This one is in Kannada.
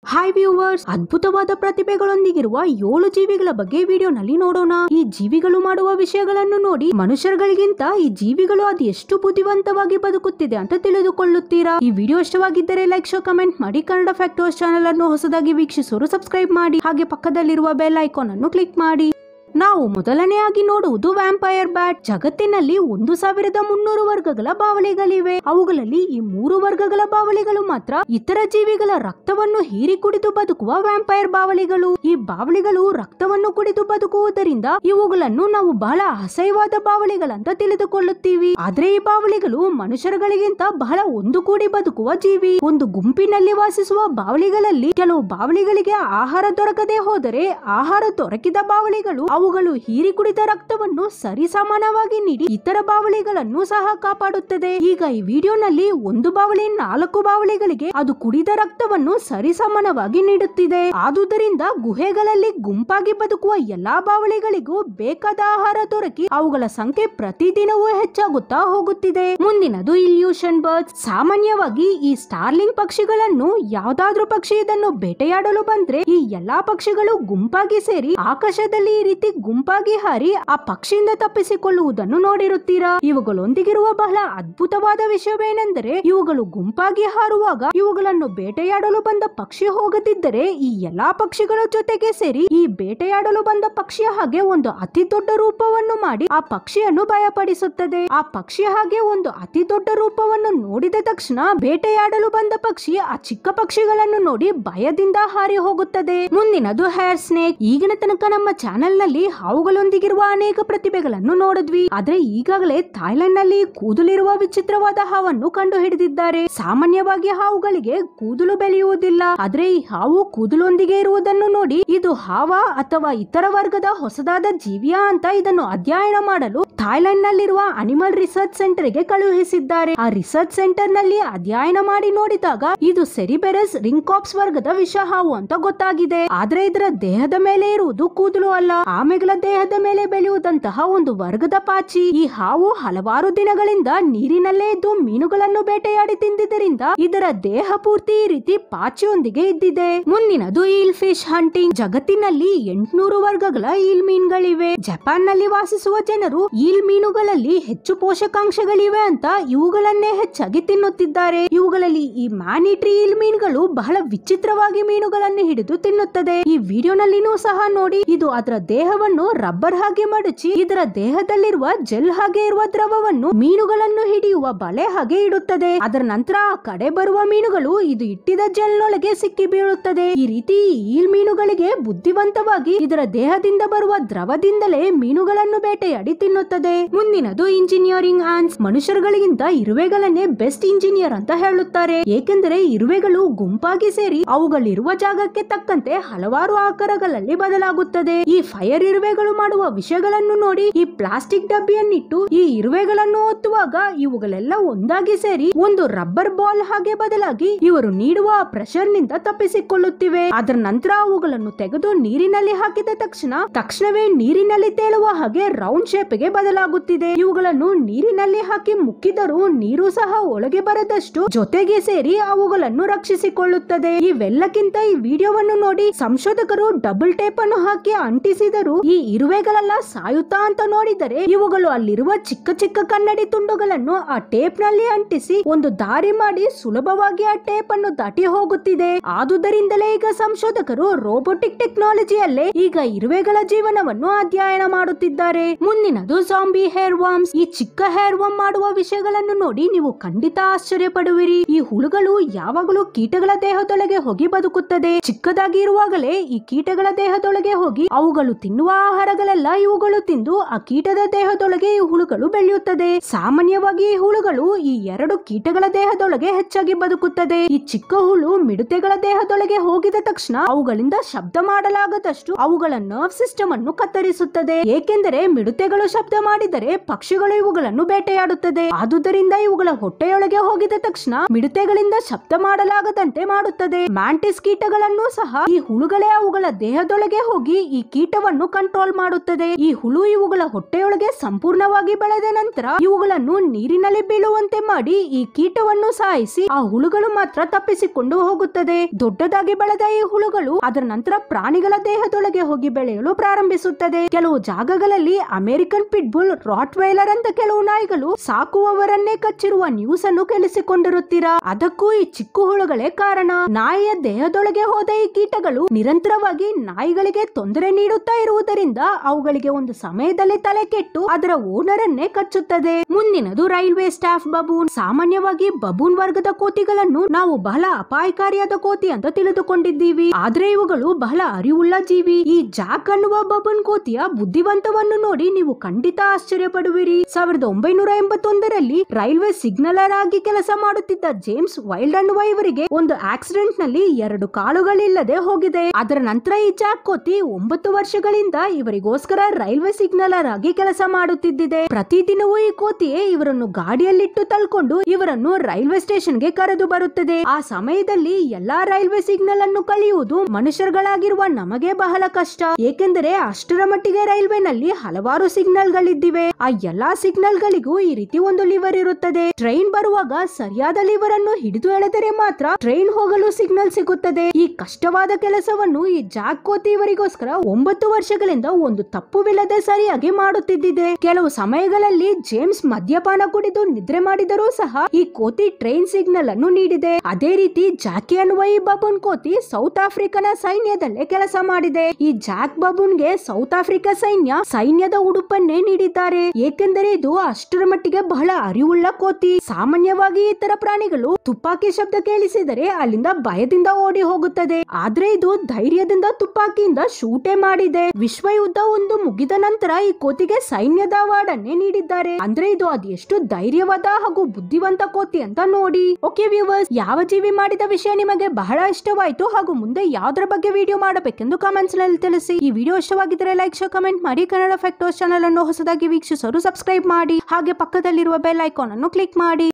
ಹಾಯ್ ವ್ಯೂವರ್ಸ್ ಅದ್ಭುತವಾದ ಪ್ರತಿಭೆಗಳೊಂದಿಗಿರುವ ಏಳು ಜೀವಿಗಳ ಬಗ್ಗೆ ವಿಡಿಯೋನಲ್ಲಿ ನೋಡೋಣ ಈ ಜೀವಿಗಳು ಮಾಡುವ ವಿಷಯಗಳನ್ನು ನೋಡಿ ಮನುಷ್ಯರುಗಳಿಗಿಂತ ಈ ಜೀವಿಗಳು ಅದು ಎಷ್ಟು ಬುದ್ಧಿವಂತವಾಗಿ ಬದುಕುತ್ತಿದೆ ಅಂತ ತಿಳಿದುಕೊಳ್ಳುತ್ತೀರಾ ಈ ವಿಡಿಯೋ ಇಷ್ಟವಾಗಿದ್ದರೆ ಲೈಕ್ ಶೋ ಕಮೆಂಟ್ ಮಾಡಿ ಕನ್ನಡ ಫ್ಯಾಕ್ಟರ್ಸ್ ಚಾನೆಲ್ ಅನ್ನು ಹೊಸದಾಗಿ ವೀಕ್ಷಿಸೋರು ಸಬ್ಸ್ಕ್ರೈಬ್ ಮಾಡಿ ಹಾಗೆ ಪಕ್ಕದಲ್ಲಿರುವ ಬೆಲ್ ಐಕಾನ್ ಅನ್ನು ಕ್ಲಿಕ್ ಮಾಡಿ ನಾವು ಮೊದಲನೆಯಾಗಿ ನೋಡುವುದು ವ್ಯಾಂಪೈರ್ ಬ್ಯಾಟ್ ಜಗತ್ತಿನಲ್ಲಿ ಒಂದು ಸಾವಿರದ ಮುನ್ನೂರು ವರ್ಗಗಳ ಬಾವಲಿಗಳಿವೆ ಅವುಗಳಲ್ಲಿ ಈ ಮೂರು ವರ್ಗಗಳ ಬಾವಲಿಗಳು ಮಾತ್ರ ಇತರ ಜೀವಿಗಳ ರಕ್ತವನ್ನು ಹೀರಿ ಕುಡಿದು ಬದುಕುವ ವ್ಯಾಂಪೈರ್ ಬಾವಲಿಗಳು ಈ ಬಾವಲಿಗಳು ರಕ್ತವನ್ನು ಕುಡಿದು ಬದುಕುವುದರಿಂದ ಇವುಗಳನ್ನು ನಾವು ಬಹಳ ಅಸಹ್ಯವಾದ ಬಾವಲಿಗಳಂತ ತಿಳಿದುಕೊಳ್ಳುತ್ತೀವಿ ಆದ್ರೆ ಈ ಬಾವಲಿಗಳು ಮನುಷ್ಯರುಗಳಿಗಿಂತ ಬಹಳ ಒಂದು ಕೂಡಿ ಬದುಕುವ ಜೀವಿ ಒಂದು ಗುಂಪಿನಲ್ಲಿ ವಾಸಿಸುವ ಬಾವಲಿಗಳಲ್ಲಿ ಕೆಲವು ಬಾವಲಿಗಳಿಗೆ ಆಹಾರ ದೊರಕದೆ ಹೋದರೆ ಆಹಾರ ದೊರಕಿದ ಬಾವಲಿಗಳು ಅವುಗಳು ಹೀರಿ ಕುಡಿದ ರಕ್ತವನ್ನು ಸರಿಸಮಾನವಾಗಿ ನೀಡಿ ಇತರ ಬಾವಲಿಗಳನ್ನು ಸಹ ಕಾಪಾಡುತ್ತದೆ ಈಗ ಈ ವಿಡಿಯೋನಲ್ಲಿ ಒಂದು ಬಾವಲಿ ನಾಲ್ಕು ಬಾವಲಿಗಳಿಗೆ ಅದು ಕುಡಿದ ರಕ್ತವನ್ನು ಸರಿಸಮಾನವಾಗಿ ನೀಡುತ್ತಿದೆ ಆದುದರಿಂದ ಗುಹೆಗಳಲ್ಲಿ ಗುಂಪಾಗಿ ಬದುಕುವ ಎಲ್ಲಾ ಬಾವಲಿಗಳಿಗೂ ಬೇಕಾದ ಆಹಾರ ದೊರಕಿ ಅವುಗಳ ಸಂಖ್ಯೆ ಪ್ರತಿದಿನವೂ ಹೆಚ್ಚಾಗುತ್ತಾ ಹೋಗುತ್ತಿದೆ ಮುಂದಿನದು ಇಲ್ಯೂಷನ್ ಬರ್ಡ್ಸ್ ಸಾಮಾನ್ಯವಾಗಿ ಈ ಸ್ಟಾರ್ಲಿಂಗ್ ಪಕ್ಷಿಗಳನ್ನು ಯಾವ್ದಾದ್ರೂ ಪಕ್ಷಿ ಇದನ್ನು ಬೇಟೆಯಾಡಲು ಬಂದ್ರೆ ಈ ಎಲ್ಲಾ ಪಕ್ಷಿಗಳು ಗುಂಪಾಗಿ ಸೇರಿ ಆಕಾಶದಲ್ಲಿ ಈ ರೀತಿ ಗುಂಪಾಗಿ ಹಾರಿ ಆ ಪಕ್ಷಿಯಿಂದ ತಪ್ಪಿಸಿಕೊಳ್ಳುವುದನ್ನು ನೋಡಿರುತ್ತೀರಾ ಇವುಗಳೊಂದಿಗಿರುವ ಬಹಳ ಅದ್ಭುತವಾದ ವಿಷಯವೇನೆಂದರೆ ಇವುಗಳು ಗುಂಪಾಗಿ ಹಾರುವಾಗ ಇವುಗಳನ್ನು ಬೇಟೆಯಾಡಲು ಬಂದ ಪಕ್ಷಿ ಹೋಗದಿದ್ದರೆ ಈ ಎಲ್ಲಾ ಪಕ್ಷಿಗಳ ಜೊತೆಗೆ ಸೇರಿ ಈ ಬೇಟೆಯಾಡಲು ಬಂದ ಪಕ್ಷಿಯ ಹಾಗೆ ಒಂದು ಅತಿ ದೊಡ್ಡ ರೂಪವನ್ನು ಮಾಡಿ ಆ ಪಕ್ಷಿಯನ್ನು ಭಯಪಡಿಸುತ್ತದೆ ಆ ಪಕ್ಷಿಯ ಹಾಗೆ ಒಂದು ಅತಿ ದೊಡ್ಡ ರೂಪವನ್ನು ನೋಡಿದ ತಕ್ಷಣ ಬೇಟೆಯಾಡಲು ಬಂದ ಪಕ್ಷಿ ಆ ಚಿಕ್ಕ ಪಕ್ಷಿಗಳನ್ನು ನೋಡಿ ಭಯದಿಂದ ಹಾರಿ ಹೋಗುತ್ತದೆ ಮುಂದಿನದು ಹೇರ್ ಸ್ನೇಕ್ ಈಗಿನ ತನಕ ನಮ್ಮ ಚಾನೆಲ್ ನಲ್ಲಿ ಹಾವುಗಳೊಂದಿಗಿರುವ ಅನೇಕ ಪ್ರತಿಭೆಗಳನ್ನು ನೋಡಿದ್ವಿ ಆದ್ರೆ ಈಗಾಗಲೇ ಥಾಯ್ಲೆಂಡ್ ನಲ್ಲಿ ಕೂದಲಿರುವ ವಿಚಿತ್ರವಾದ ಹಾವನ್ನು ಕಂಡು ಹಿಡಿದಿದ್ದಾರೆ ಸಾಮಾನ್ಯವಾಗಿ ಹಾವುಗಳಿಗೆ ಕೂದಲು ಬೆಳೆಯುವುದಿಲ್ಲ ಆದ್ರೆ ಈ ಹಾವು ಕೂದಲೊಂದಿಗೆ ಇರುವುದನ್ನು ನೋಡಿ ಇದು ಹಾವ ಅಥವಾ ಇತರ ವರ್ಗದ ಹೊಸದಾದ ಜೀವಿಯಾ ಅಂತ ಇದನ್ನು ಅಧ್ಯಯನ ಮಾಡಲು ಥಾಯ್ಲೆಂಡ್ ನಲ್ಲಿರುವ ಅನಿಮಲ್ ರಿಸರ್ಚ್ ಸೆಂಟರ್ ಗೆ ಕಳುಹಿಸಿದ್ದಾರೆ ಆ ರಿಸರ್ಚ್ ಸೆಂಟರ್ ನಲ್ಲಿ ಅಧ್ಯಯನ ಮಾಡಿ ನೋಡಿದಾಗ ಇದು ಸೆರಿಬೆರಸ್ ರಿಂಕಾಪ್ಸ್ ವರ್ಗದ ವಿಷ ಹಾವು ಅಂತ ಗೊತ್ತಾಗಿದೆ ಆದ್ರೆ ಇದರ ದೇಹದ ಮೇಲೆ ಇರುವುದು ಕೂದಲು ಅಲ್ಲ ಆಮೆಗಳ ದೇಹದ ಮೇಲೆ ಬೆಳೆಯುವುದಂತಹ ಒಂದು ವರ್ಗದ ಪಾಚಿ ಈ ಹಾವು ಹಲವಾರು ದಿನಗಳಿಂದ ನೀರಿನಲ್ಲೇ ಇದ್ದು ಮೀನುಗಳನ್ನು ಬೇಟೆಯಾಡಿ ತಿಂದಿದ್ದರಿಂದ ಇದರ ದೇಹ ಪೂರ್ತಿ ಈ ರೀತಿ ಪಾಚಿಯೊಂದಿಗೆ ಇದ್ದಿದೆ ಮುಂದಿನದು ಈಲ್ ಫಿಶ್ ಹಂಟಿಂಗ್ ಜಗತ್ತಿನಲ್ಲಿ ಎಂಟುನೂರು ವರ್ಗಗಳ ಈಲ್ ಮೀನ್ಗಳಿವೆ ಜಪಾನ್ ನಲ್ಲಿ ವಾಸಿಸುವ ಜನರು ಈಲ್ ಮೀನುಗಳಲ್ಲಿ ಹೆಚ್ಚು ಪೋಷಕಾಂಶಗಳಿವೆ ಅಂತ ಇವುಗಳನ್ನೇ ಹೆಚ್ಚಾಗಿ ತಿನ್ನುತ್ತಿದ್ದಾರೆ ಇವುಗಳಲ್ಲಿ ಈ ಮ್ಯಾನಿಟ್ರಿ ಈಲ್ ಮೀನುಗಳು ಬಹಳ ವಿಚಿತ್ರವಾಗಿ ಮೀನುಗಳನ್ನು ಹಿಡಿದು ತಿನ್ನುತ್ತದೆ ಈ ವಿಡಿಯೋನಲ್ಲಿನೂ ಸಹ ನೋಡಿ ಇದು ಅದರ ದೇಹವನ್ನು ರಬ್ಬರ್ ಹಾಗೆ ಮಡಚಿ ಇದರ ದೇಹದಲ್ಲಿರುವ ಜೆಲ್ ಹಾಗೆ ಇರುವ ದ್ರವವನ್ನು ಮೀನುಗಳನ್ನು ಹಿಡಿಯುವ ಬಲೆ ಹಾಗೆ ಇಡುತ್ತದೆ ಅದರ ನಂತರ ಆ ಕಡೆ ಬರುವ ಮೀನುಗಳು ಇದು ಇಟ್ಟಿದ ಜೆಲ್ನೊಳಗೆ ಸಿಕ್ಕಿ ಬೀಳುತ್ತದೆ ಈ ರೀತಿ ಈಲ್ ಮೀನುಗಳಿಗೆ ಬುದ್ಧಿವಂತವಾಗಿ ಇದರ ದೇಹದಿಂದ ಬರುವ ದ್ರವದಿಂದಲೇ ಮೀನುಗಳನ್ನು ಬೇಟೆಯಾಡಿ ತಿನ್ನುತ್ತದೆ ಮುಂದಿನದು ಇಂಜಿನಿಯರಿಂಗ್ ಆನ್ಸ್ ಮನುಷ್ಯರುಗಳಿಗಿಂತ ಇರುವೆಗಳನ್ನೇ ಬೆಸ್ಟ್ ಇಂಜಿನಿಯರ್ ಅಂತ ಹೇಳುತ್ತಾರೆ ಏಕೆಂದರೆ ಇರುವೆಗಳು ಗುಂಪಾಗಿ ಸೇರಿ ಅವುಗಳಿರುವ ಜಾಗಕ್ಕೆ ತಕ್ಕಂತೆ ಹಲವಾರು ಆಕಾರಗಳಲ್ಲಿ ಬದಲಾಗುತ್ತದೆ ಈ ಫೈರ್ ಇರುವೆಗಳು ಮಾಡುವ ವಿಷಯಗಳನ್ನು ನೋಡಿ ಈ ಪ್ಲಾಸ್ಟಿಕ್ ಡಬ್ಬಿಯನ್ನಿಟ್ಟು ಈ ಇರುವೆಗಳನ್ನು ಒತ್ತುವಾಗ ಇವುಗಳೆಲ್ಲ ಒಂದಾಗಿ ಸೇರಿ ಒಂದು ರಬ್ಬರ್ ಬಾಲ್ ಹಾಗೆ ಬದಲಾಗಿ ಇವರು ನೀಡುವ ಪ್ರೆಷರ್ ನಿಂದ ತಪ್ಪಿಸಿಕೊಳ್ಳುತ್ತಿವೆ ಅದರ ನಂತರ ಅವುಗಳನ್ನು ತೆಗೆದು ನೀರಿನಲ್ಲಿ ಹಾಕಿದ ತಕ್ಷಣ ತಕ್ಷಣವೇ ನೀರಿನಲ್ಲಿ ತೇಲುವ ಹಾಗೆ ರೌಂಡ್ ಶೇಪ್ ಗೆ ಬದಲಾಗುತ್ತಿದೆ ಇವುಗಳನ್ನು ನೀರಿನಲ್ಲಿ ಹಾಕಿ ಮುಕ್ಕಿದರೂ ನೀರು ಸಹ ಒಳಗೆ ಬರದಷ್ಟು ಜೊತೆಗೆ ಸೇರಿ ಅವುಗಳನ್ನು ರಕ್ಷಿಸಿಕೊಳ್ಳುತ್ತದೆ ಇವೆಲ್ಲಕ್ಕಿಂತ ಈ ವಿಡಿಯೋವನ್ನು ನೋಡಿ ಸಂಶೋಧಕರು ಡಬಲ್ ಟೇಪ್ ಅನ್ನು ಹಾಕಿ ಅಂಟಿಸಿದರು ಈ ಇರುವೆಗಳೆಲ್ಲ ಸಾಯುತ್ತಾ ಅಂತ ನೋಡಿದರೆ ಇವುಗಳು ಅಲ್ಲಿರುವ ಚಿಕ್ಕ ಚಿಕ್ಕ ಕನ್ನಡಿ ತುಂಡುಗಳನ್ನು ಆ ಟೇಪ್ ನಲ್ಲಿ ಅಂಟಿಸಿ ಒಂದು ದಾರಿ ಮಾಡಿ ಸುಲಭವಾಗಿ ಆ ಟೇಪ್ ಅನ್ನು ದಾಟಿ ಹೋಗುತ್ತಿದೆ ಆದುದರಿಂದಲೇ ಈಗ ಸಂಶೋಧಕರು ರೋಬೋಟಿಕ್ ಟೆಕ್ನಾಲಜಿಯಲ್ಲೇ ಈಗ ಇರುವೆಗಳ ಜೀವನವನ್ನು ಅಧ್ಯಯನ ಮಾಡುತ್ತಿದ್ದಾರೆ ಮುಂದಿನದು ಜಾಂಬಿ ಹೇರ್ ವಾಮ್ಸ್ ಈ ಚಿಕ್ಕ ಹೇರ್ ವಾಮ್ ಮಾಡುವ ವಿಷಯಗಳನ್ನು ನೋಡಿ ನೀವು ಖಂಡಿತ ಆಶ್ಚರ್ಯ ಪಡುವಿರಿ ಈ ಹುಳುಗಳು ಯಾವಾಗಲೂ ಕೀಟಗಳ ದೇಹದೊಳಗೆ ಹೋಗಿ ಬದುಕುತ್ತದೆ ಚಿಕ್ಕದಾಗಿ ಇರುವಾಗಲೇ ಈ ಕೀಟಗಳ ದೇಹದೊಳಗೆ ಹೋಗಿ ಅವುಗಳು ತಿನ್ನುವ ಆಹಾರಗಳೆಲ್ಲ ಇವುಗಳು ತಿಂದು ಆ ಕೀಟದ ದೇಹದೊಳಗೆ ಈ ಹುಳುಗಳು ಬೆಳೆಯುತ್ತದೆ ಸಾಮಾನ್ಯವಾಗಿ ಈ ಹುಳುಗಳು ಈ ಎರಡು ಕೀಟಗಳ ದೇಹದೊಳಗೆ ಹೆಚ್ಚಾಗಿ ಬದುಕುತ್ತದೆ ಈ ಚಿಕ್ಕ ಹುಳು ಮಿಡತೆಗಳ ದೇಹದೊಳಗೆ ಹೋಗಿದ ತಕ್ಷಣ ಅವುಗಳಿಂದ ಶಬ್ದ ಮಾಡಲಾಗದಷ್ಟು ಅವುಗಳ ನರ್ವ್ ಸಿಸ್ಟಮ್ ಅನ್ನು ಕತ್ತರಿಸುತ್ತದೆ ಏಕೆಂದರೆ ಮಿಡತೆಗಳು ಶಬ್ದ ಮಾಡಿದರೆ ಪಕ್ಷಿಗಳು ಇವುಗಳನ್ನು ಬೇಟೆಯಾಡುತ್ತದೆ ಆದುದರಿಂದ ಇವುಗಳ ಹೊಟ್ಟೆಯೊಳಗೆ ಹೋಗಿದ ತಕ್ಷಣ ಮಿಡತೆಗಳಿಂದ ಶಬ್ದ ಮಾಡಲಾಗದಂತೆ ಮಾಡುತ್ತದೆ ಮ್ಯಾಂಟಿಸ್ ಕೀಟಗಳನ್ನು ಸಹ ಈ ಹುಳುಗಳೇ ಅವುಗಳ ದೇಹದೊಳಗೆ ಹೋಗಿ ಈ ಕೀಟವನ್ನು ಕಂಟ್ರೋಲ್ ಮಾಡುತ್ತದೆ ಈ ಹುಳು ಇವುಗಳ ಹೊಟ್ಟೆಯೊಳಗೆ ಸಂಪೂರ್ಣವಾಗಿ ಬೆಳೆದ ನಂತರ ಇವುಗಳನ್ನು ನೀರಿನಲ್ಲಿ ಬೀಳುವಂತೆ ಮಾಡಿ ಈ ಕೀಟವನ್ನು ಸಾಯಿಸಿ ಆ ಹುಳುಗಳು ಹುಳುಗಳು ಮಾತ್ರ ತಪ್ಪಿಸಿಕೊಂಡು ಹೋಗುತ್ತದೆ ದೊಡ್ಡದಾಗಿ ಬೆಳೆದ ಈ ಹುಳುಗಳು ಅದರ ನಂತರ ಪ್ರಾಣಿಗಳ ದೇಹದೊಳಗೆ ಹೋಗಿ ಬೆಳೆಯಲು ಪ್ರಾರಂಭಿಸುತ್ತದೆ ಕೆಲವು ಜಾಗಗಳಲ್ಲಿ ಅಮೆರಿಕನ್ ಪಿಟ್ಬುಲ್ ರಾಟ್ ವೈಲರ್ ಅಂತ ಕೆಲವು ನಾಯಿಗಳು ಸಾಕುವವರನ್ನೇ ಕಚ್ಚಿರುವ ನ್ಯೂಸ್ ಅನ್ನು ಕೇಳಿಸಿಕೊಂಡಿರುತ್ತೀರಾ ಅದಕ್ಕೂ ಈ ಚಿಕ್ಕ ಹುಳುಗಳೇ ಕಾರಣ ನಾಯಿಯ ದೇಹದೊಳಗೆ ಹೋದ ಈ ಕೀಟಗಳು ನಿರಂತರವಾಗಿ ನಾಯಿಗಳಿಗೆ ತೊಂದರೆ ನೀಡುತ್ತಾ ಇರುವುದರಿಂದ ಅವುಗಳಿಗೆ ಒಂದು ಸಮಯದಲ್ಲಿ ತಲೆ ಕೆಟ್ಟು ಅದರ ಓನರ್ ಅನ್ನೇ ಕಚ್ಚುತ್ತದೆ ಮುಂದಿನದು ರೈಲ್ವೆ ಸ್ಟಾಫ್ ಬಬೂನ್ ಸಾಮಾನ್ಯವಾಗಿ ಬಬೂನ್ ವರ್ಗದ ಕೋತಿಗಳನ್ನು ನಾವು ಬಹಳ ಅಪಾಯಕಾರಿಯಾದ ಕೋತಿ ಅಂತ ತಿಳಿದುಕೊಂಡಿದ್ದೀವಿ ಆದ್ರೆ ಇವುಗಳು ಬಹಳ ಅರಿವುಳ್ಳ ಜೀವಿ ಈ ಜಾಕ್ ಅನ್ನುವ ಬಬೂನ್ ಕೋತಿಯ ಬುದ್ಧಿವಂತವನ್ನು ನೋಡಿ ನೀವು ಖಂಡಿತ ಆಶ್ಚರ್ಯ ಪಡುವಿರಿ ಸಾವಿರದ ಒಂಬೈನೂರ ಎಂಬತ್ತೊಂದರಲ್ಲಿ ರೈಲ್ವೆ ಸಿಗ್ನಲರ್ ಆಗಿ ಕೆಲಸ ಮಾಡುತ್ತಿದ್ದ ಜೇಮ್ಸ್ ವೈಲ್ಡ್ ಅನ್ನುವ ಇವರಿಗೆ ಒಂದು ಆಕ್ಸಿಡೆಂಟ್ ನಲ್ಲಿ ಎರಡು ಕಾಲುಗಳಿಲ್ಲದೆ ಹೋಗಿದೆ ಅದರ ನಂತರ ಈ ಜಾಕ್ ಕೋತಿ ಒಂಬತ್ತು ವರ್ಷಗಳಿಂದ ಇವರಿಗೋಸ್ಕರ ರೈಲ್ವೆ ಸಿಗ್ನಲರ್ ಆಗಿ ಕೆಲಸ ಮಾಡುತ್ತಿದ್ದಿದೆ ಪ್ರತಿದಿನವೂ ಈ ಕೋತಿಯೇ ಇವರನ್ನು ಗಾಡಿಯಲ್ಲಿಟ್ಟು ತಳ್ಕೊಂಡು ಇವರನ್ನು ರೈಲ್ವೆ ಸ್ಟೇಷನ್ಗೆ ಕರೆದು ಬರುತ್ತದೆ ಆ ಸಮಯದಲ್ಲಿ ಎಲ್ಲಾ ರೈಲ್ವೆ ಸಿಗ್ನಲ್ ಅನ್ನು ಕಳೆಯುವುದು ಮನುಷ್ಯರುಗಳಾಗಿರುವ ನಮಗೆ ಬಹಳ ಕಷ್ಟ ಏಕೆಂದರೆ ಅಷ್ಟರ ಮಟ್ಟಿಗೆ ರೈಲ್ವೆ ನಲ್ಲಿ ಹಲವಾರು ಸಿಗ್ನಲ್ ಗಳಿದ್ದಿವೆ ಆ ಎಲ್ಲಾ ಸಿಗ್ನಲ್ ಗಳಿಗೂ ಈ ರೀತಿ ಒಂದು ಲಿವರ್ ಇರುತ್ತದೆ ಟ್ರೈನ್ ಬರುವಾಗ ಸರಿಯಾದ ಲಿವರ್ ಅನ್ನು ಹಿಡಿದು ಎಳೆದರೆ ಮಾತ್ರ ಟ್ರೈನ್ ಹೋಗಲು ಸಿಗ್ನಲ್ ಸಿಗುತ್ತದೆ ಈ ಕಷ್ಟವಾದ ಕೆಲಸವನ್ನು ಈ ಜಾಕ್ ಕೋತಿ ಇವರಿಗೋಸ್ಕರ ಒಂಬತ್ತು ವರ್ಷಗಳಿಂದ ಒಂದು ತಪ್ಪುವಿಲ್ಲದೆ ಸರಿಯಾಗಿ ಮಾಡುತ್ತಿದ್ದಿದೆ ಕೆಲವು ಸಮಯಗಳಲ್ಲಿ ಜೇಮ್ಸ್ ಮದ್ಯಪಾನ ಕುಡಿದು ನಿದ್ರೆ ಮಾಡಿದರೂ ಸಹ ಈ ಕೋತಿ ಟ್ರೈನ್ ಸಿಗ್ನಲ್ ಅನ್ನು ನೀಡಿದೆ ಅದೇ ರೀತಿ ಜಾಕಿ ಅನ್ನುವ ಈ ಬಬೂನ್ ಕೋತಿ ಸೌತ್ ಆಫ್ರಿಕನ ಸೈನ್ಯದಲ್ಲೇ ಕೆಲಸ ಮಾಡಿದೆ ಈ ಜಾಕ್ ಬಬೂನ್ಗೆ ಸೌತ್ ಆಫ್ರಿಕಾ ಸೈನ್ಯ ಸೈನ್ಯದ ಉಡುಪನ್ನೇ ನೀಡಿದ್ದಾರೆ ಏಕೆಂದರೆ ಇದು ಅಷ್ಟರ ಮಟ್ಟಿಗೆ ಬಹಳ ಅರಿವುಳ್ಳ ಕೋತಿ ಸಾಮಾನ್ಯವಾಗಿ ಇತರ ಪ್ರಾಣಿಗಳು ತುಪಾಕಿ ಶಬ್ದ ಕೇಳಿಸಿದರೆ ಅಲ್ಲಿಂದ ಭಯದಿಂದ ಓಡಿ ಹೋಗುತ್ತದೆ ಆದ್ರೆ ಇದು ಧೈರ್ಯದಿಂದ ತುಪಾಕಿಯಿಂದ ಶೂಟೇ ಮಾಡಿದೆ ವಿಶ್ವ ಯುದ್ಧ ಒಂದು ಮುಗಿದ ನಂತರ ಈ ಕೋತಿಗೆ ಸೈನ್ಯದ ಅವಾರ್ಡ್ ಅನ್ನೇ ನೀಡಿದ್ದಾರೆ ಅಂದ್ರೆ ಇದು ಅದೆಷ್ಟು ಧೈರ್ಯವಾದ ಹಾಗೂ ಬುದ್ಧಿವಂತ ಕೋತಿ ಅಂತ ನೋಡಿ ಓಕೆ ವ್ಯೂವರ್ಸ್ ಯಾವ ಜೀವಿ ಮಾಡಿದ ವಿಷಯ ನಿಮಗೆ ಬಹಳ ಇಷ್ಟವಾಯ್ತು ಹಾಗೂ ಮುಂದೆ ಯಾವ್ದ್ರ ಬಗ್ಗೆ ವಿಡಿಯೋ ಮಾಡಬೇಕೆಂದು ಕಾಮೆಂಟ್ಸ್ ನಲ್ಲಿ ತಿಳಿಸಿ ಈ ವಿಡಿಯೋ ಇಷ್ಟವಾಗಿದ್ದರೆ ಲೈಕ್ ಶೋ ಕಮೆಂಟ್ ಮಾಡಿ ಕನ್ನಡ ಫ್ಯಾಕ್ಟೋಸ್ ಚಾನಲ್ ಅನ್ನು ಹೊಸದಾಗಿ ವೀಕ್ಷಿಸಲು ಸಬ್ಸ್ಕ್ರೈಬ್ ಮಾಡಿ ಹಾಗೆ ಪಕ್ಕದಲ್ಲಿರುವ ಬೆಲ್ ಐಕಾನ್ ಅನ್ನು ಕ್ಲಿಕ್ ಮಾಡಿ